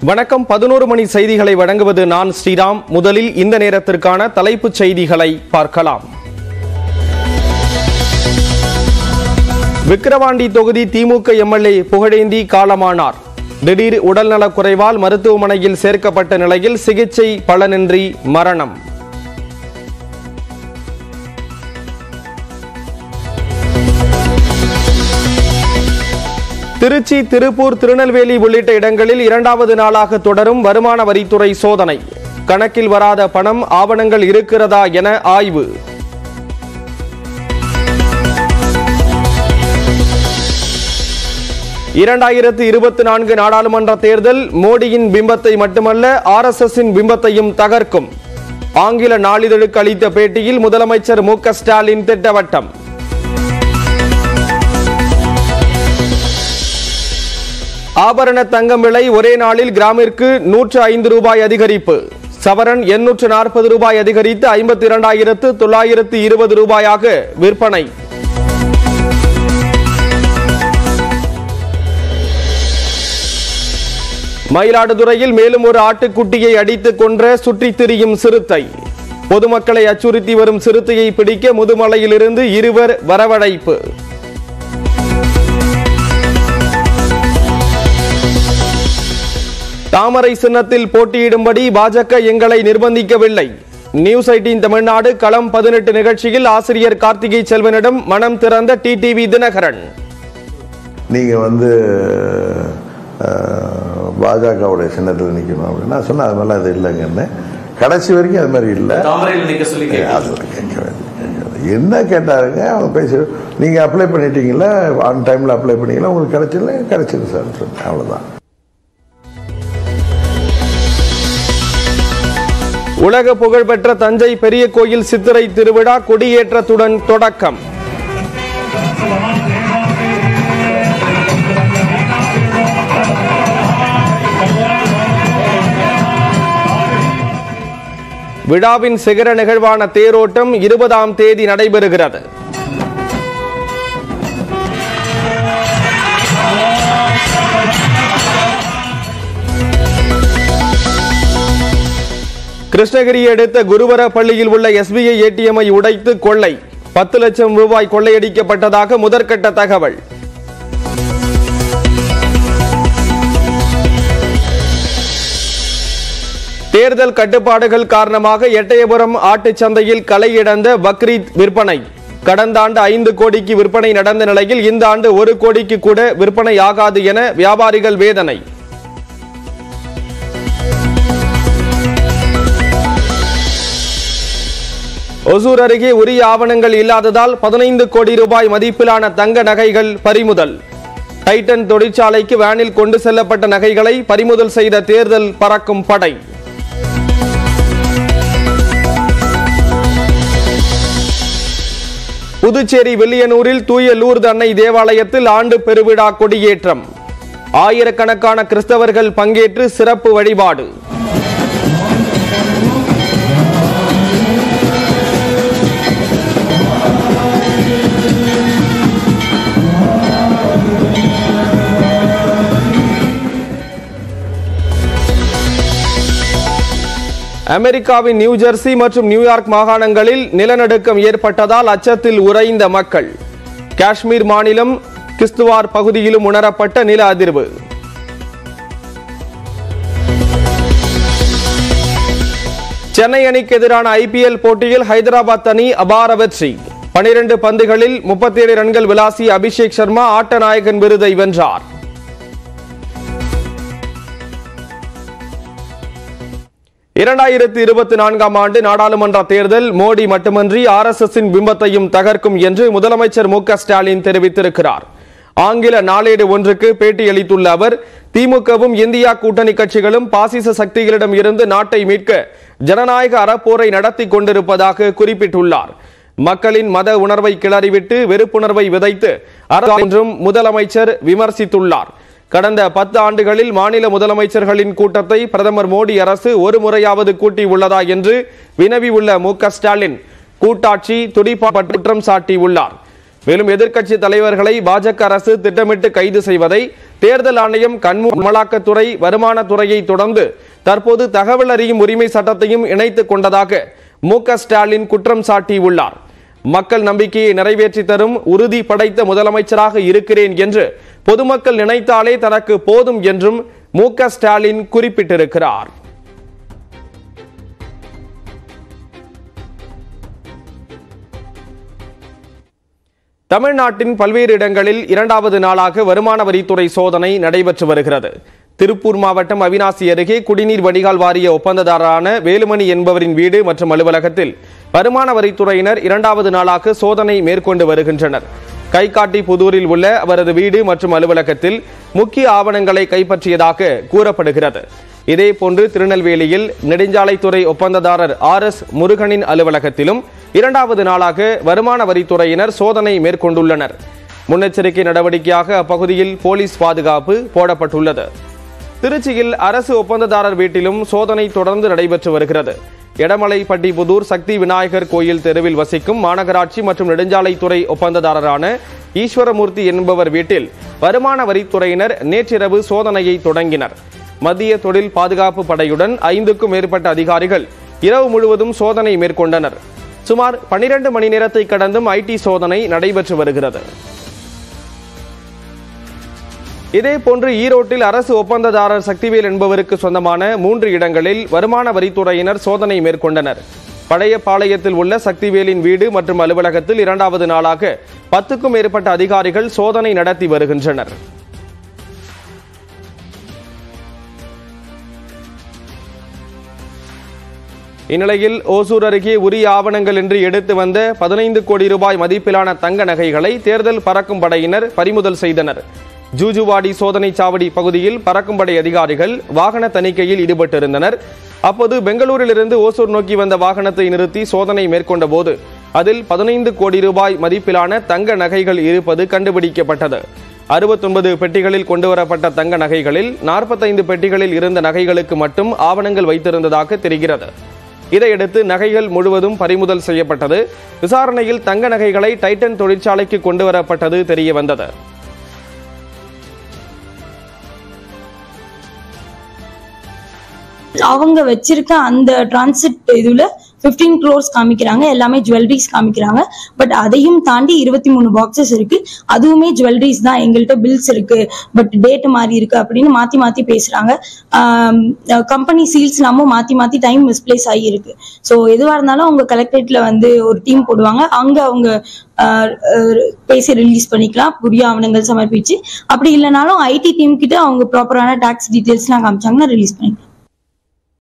வணக்கம் பதினோரு மணி செய்திகளை வழங்குவது நான் ஸ்ரீராம் முதலில் இந்த நேரத்திற்கான தலைப்புச் செய்திகளை பார்க்கலாம் விக்கிரவாண்டி தொகுதி திமுக எம்எல்ஏ புகழேந்தி காலமானார் திடீர் உடல்நலக் குறைவால் மருத்துவமனையில் சேர்க்கப்பட்ட நிலையில் சிகிச்சை பலனின்றி மரணம் திருச்சி திருப்பூர் திருநெல்வேலி உள்ளிட்ட இடங்களில் இரண்டாவது நாளாக தொடரும் வருமான வரித்துறை சோதனை கணக்கில் வராத பணம் ஆவணங்கள் இருக்கிறதா என ஆய்வு இரண்டாயிரத்து இருபத்தி நான்கு நாடாளுமன்ற தேர்தல் மோடியின் பிம்பத்தை மட்டுமல்ல ஆர்எஸ்எஸின் பிம்பத்தையும் தகர்க்கும் ஆங்கில நாளிதழுக்கு அளித்த பேட்டியில் முதலமைச்சர் மு க ஸ்டாலின் திட்டவட்டம் ஆபரண தங்கம் விலை ஒரே நாளில் கிராமிற்கு நூற்று ஐந்து ரூபாய் அதிகரிப்பு சவரன் எண்ணூற்று நாற்பது ரூபாய் அதிகரித்து ஐம்பத்தி இரண்டாயிரத்து தொள்ளாயிரத்து இருபது ரூபாயாக விற்பனை மயிலாடுதுறையில் மேலும் ஒரு ஆட்டுக்குட்டியை அடித்துக் கொன்ற சுற்றித் திரியும் சிறுத்தை பொதுமக்களை அச்சுறுத்தி வரும் சிறுத்தையை பிடிக்க முதுமலையிலிருந்து இருவர் வரவழைப்பு தாமரை சின்னத்தில் போட்டியிடும்படி பாஜக எங்களை நிர்பந்திக்கவில்லை நியூஸ் எயிட்டீன் தமிழ்நாடு களம் பதினெட்டு நிகழ்ச்சியில் ஆசிரியர் கார்த்திகை செல்வனிடம் மனம் திறந்த டிடிவி தினகரன் நீங்க வந்து அஹ், பாஜகவுடைய சின்னத்தில் நிற்கணும் அப்படின்னா சொன்ன அது மாதிரிலாம் அது இல்லைங்கன்னு கடைசி வரைக்கும் அது மாதிரி இல்லை தாமரையில் நிக்க சொல்லி அது ஒரு கேட்கவே இல்லை, கேட்கவே இல்லை. என்ன கேட்டாருங்க அவங்க பேசி நீங்க அப்ளை பண்ணிட்டீங்களா ஆன் டைம்ல அப்ளை பண்ணீங்களா உங்களுக்கு கிடைச்சிடல கிடைச்சிது சார் சொன்னேன் அவ்வளவுதான் உலக புகழ்பெற்ற தஞ்சை பெரிய கோயில் சித்திரை திருவிழா கொடியேற்றத்துடன் தொடக்கம் விழாவின் சிகர நிகழ்வான தேரோட்டம் இருபதாம் தேதி நடைபெறுகிறது கிருஷ்ணகிரியை அடுத்த குருவர பள்ளியில் உள்ள எஸ்பிஐ ஏடிஎம்ஐ உடைத்து கொள்ளை பத்து லட்சம் ரூபாய் கொள்ளையடிக்கப்பட்டதாக முதற்கட்ட தகவல் தேர்தல் கட்டுப்பாடுகள் காரணமாக எட்டயபுரம் ஆட்டுச் சந்தையில் களை இழந்த பக்ரீத் விற்பனை கடந்த ஆண்டு ஐந்து கோடிக்கு விற்பனை நடந்த நிலையில் இந்த ஆண்டு ஒரு கோடிக்கு கூட விற்பனை ஆகாது என வியாபாரிகள் வேதனை ஒசூர் அருகே உரிய ஆவணங்கள் இல்லாததால் பதினைந்து கோடி ரூபாய் மதிப்பிலான தங்க நகைகள் பறிமுதல் டைட்டன் தொழிற்சாலைக்கு வேனில் கொண்டு செல்லப்பட்ட நகைகளை பறிமுதல் செய்த தேர்தல் பறக்கும் படை புதுச்சேரி வில்லியனூரில் தூய லூர்து அன்னை தேவாலயத்தில் ஆண்டு பெருவிழா கொடியேற்றம் ஆயிரக்கணக்கான கிறிஸ்தவர்கள் பங்கேற்று சிறப்பு வழிபாடு அமெரிக்காவின் நியூ ஜெர்சி மற்றும் நியூயார்க் மாகாணங்களில் நிலநடுக்கம் ஏற்பட்டதால் அச்சத்தில் உறைந்த மக்கள் காஷ்மீர் மாநிலம் கிஸ்துவார் பகுதியிலும் உணரப்பட்ட நில அதிர்வு சென்னை அணிக்கு எதிரான ஐபிஎல் போட்டியில் ஹைதராபாத் அணி அபார வெற்றி பனிரெண்டு பந்துகளில் முப்பத்தி ஏழு ரன்கள் விளாசி அபிஷேக் சர்மா ஆட்ட நாயகன் விருதை வென்றார் இரண்டாயிரத்தி இருபத்தி நான்காம் ஆண்டு நாடாளுமன்ற தேர்தல் மோடி மட்டுமன்றி ஆர்எஸ்எஸின் பிம்பத்தையும் தகர்க்கும் என்று முதலமைச்சர் மு க ஸ்டாலின் தெரிவித்திருக்கிறார் ஆங்கில நாளேடு ஒன்றுக்கு பேட்டியளித்துள்ள அவர் திமுகவும் இந்தியா கூட்டணி கட்சிகளும் பாசிச சக்திகளிடம் இருந்து நாட்டை மீட்க ஜனநாயக அறப்போரை நடத்தி கொண்டிருப்பதாக குறிப்பிட்டுள்ளார் மக்களின் மத உணர்வை கிளறிவிட்டு வெறுப்புணர்வை விதைத்து அரசு என்றும் முதலமைச்சர் விமர்சித்துள்ளார் கடந்த பத்து ஆண்டுகளில் மாநில முதலமைச்சர்களின் கூட்டத்தை பிரதமர் மோடி அரசு ஒரு முறையாவது கூட்டி உள்ளதா என்று வினவி உள்ள மு க ஸ்டாலின் கூட்டாட்சி துடிப்பா குற்றம் சாட்டியுள்ளார் மேலும் எதிர்க்கட்சி தலைவர்களை பாஜக அரசு திட்டமிட்டு கைது செய்வதை தேர்தல் ஆணையம் கண்மு அமலாக்கத்துறை வருமானத்துறையை தொடர்ந்து தற்போது தகவல் அறியும் உரிமை சட்டத்தையும் இணைத்துக் கொண்டதாக மு க ஸ்டாலின் குற்றம் சாட்டியுள்ளார் மக்கள் நம்பிக்கையை நிறைவேற்றி தரும் உறுதி படைத்த முதலமைச்சராக இருக்கிறேன் என்று பொதுமக்கள் நினைத்தாலே தனக்கு போதும் என்றும் மு க ஸ்டாலின் குறிப்பிட்டிருக்கிறார் தமிழ்நாட்டின் பல்வேறு இடங்களில் இரண்டாவது நாளாக வருமான வரித்துறை சோதனை நடைபெற்று வருகிறது திருப்பூர் மாவட்டம் அவினாசி அருகே குடிநீர் வடிகால் வாரிய ஒப்பந்ததாரரான வேலுமணி என்பவரின் வீடு மற்றும் அலுவலகத்தில் வருமான வரித்துறையினர் இரண்டாவது நாளாக சோதனை மேற்கொண்டு வருகின்றனர் கைகாட்டி புதூரில் உள்ள அவரது வீடு மற்றும் அலுவலகத்தில் முக்கிய ஆவணங்களை கைப்பற்றியதாக கூறப்படுகிறது இதேபோன்று திருநெல்வேலியில் நெடுஞ்சாலைத்துறை ஒப்பந்ததாரர் ஆர் எஸ் முருகனின் அலுவலகத்திலும் இரண்டாவது நாளாக வருமான வரித்துறையினர் சோதனை மேற்கொண்டுள்ளனர் முன்னெச்சரிக்கை நடவடிக்கையாக அப்பகுதியில் போலீஸ் பாதுகாப்பு போடப்பட்டுள்ளது திருச்சியில் அரசு ஒப்பந்ததாரர் வீட்டிலும் சோதனை தொடர்ந்து நடைபெற்று வருகிறது எடமலைப்பட்டி புதூர் சக்தி விநாயகர் கோயில் தெருவில் வசிக்கும் மாநகராட்சி மற்றும் நெடுஞ்சாலைத்துறை ஒப்பந்ததாரரான ஈஸ்வரமூர்த்தி என்பவர் வீட்டில் வருமான வரித்துறையினர் நேற்றிரவு சோதனையை தொடங்கினர் மத்திய தொழில் பாதுகாப்பு படையுடன் ஐந்துக்கும் மேற்பட்ட அதிகாரிகள் இரவு முழுவதும் சோதனை மேற்கொண்டனர் சுமார் 12 மணி நேரத்தை கடந்தும் ஐடி சோதனை நடைபெற்று வருகிறது இதேபோன்று ஈரோட்டில் அரசு ஒப்பந்ததாரர் சக்திவேல் என்பவருக்கு சொந்தமான மூன்று இடங்களில் வருமான வரித்துறையினர் சோதனை மேற்கொண்டனர் பழைய பாளையத்தில் உள்ள சக்திவேலின் வீடு மற்றும் அலுவலகத்தில் இரண்டாவது நாளாக பத்துக்கும் மேற்பட்ட அதிகாரிகள் சோதனை நடத்தி வருகின்றனர் இந்நிலையில் ஓசூர் அருகே உரிய ஆவணங்கள் என்று எடுத்து வந்த பதினைந்து கோடி ரூபாய் மதிப்பிலான தங்க நகைகளை தேர்தல் பறக்கும் படையினர் பறிமுதல் செய்தனர் ஜூஜுவாடி சோதனை சாவடி பகுதியில் பறக்கும் படை அதிகாரிகள் வாகன தணிக்கையில் ஈடுபட்டிருந்தனர் அப்போது பெங்களூரிலிருந்து ஓசூர் நோக்கி வந்த வாகனத்தை நிறுத்தி சோதனை மேற்கொண்ட போது அதில் பதினைந்து கோடி ரூபாய் மதிப்பிலான தங்க நகைகள் இருப்பது கண்டுபிடிக்கப்பட்டது அறுபத்தொன்பது பெட்டிகளில் கொண்டுவரப்பட்ட தங்க நகைகளில் நாற்பத்தைந்து பெட்டிகளில் இருந்த நகைகளுக்கு மட்டும் ஆவணங்கள் வைத்திருந்ததாக தெரிகிறது இதையடுத்து நகைகள் முழுவதும் பறிமுதல் செய்யப்பட்டது விசாரணையில் தங்க நகைகளை டைட்டன் தொழிற்சாலைக்கு கொண்டு வரப்பட்டது தெரிய வந்தது அவங்க வச்சிருக்க அந்த டிரான்சிட் இதுல 15 க்ரோர்ஸ் காமிக்கிறாங்க எல்லாமே ஜுவல்லரிஸ் காமிக்கிறாங்க பட் அதையும் தாண்டி இருபத்தி மூணு பாக்ஸஸ் இருக்கு அதுவுமே ஜுவல்லரிஸ் தான் எங்கள்கிட்ட பில்ஸ் இருக்கு பட் டேட் மாறி இருக்கு அப்படின்னு மாத்தி மாத்தி பேசுறாங்க கம்பெனி சீல்ஸ் எல்லாமும் மாத்தி மாத்தி டைம் மிஸ்பிளேஸ் ஆகியிருக்கு ஸோ எதுவா இருந்தாலும் அவங்க கலெக்டரேட்ல வந்து ஒரு டீம் போடுவாங்க அங்க அவங்க ஆஹ், ஆஹ், பேசி ரிலீஸ் பண்ணிக்கலாம் புதிய ஆவணங்கள் சமர்ப்பிச்சு அப்படி இல்லைனாலும் ஐடி டீம் கிட்ட அவங்க ப்ராப்பரான டாக்ஸ் டீடைல்ஸ்லாம் காமிச்சாங்கன்னா ரிலீஸ் பண்ணிக்கலாம்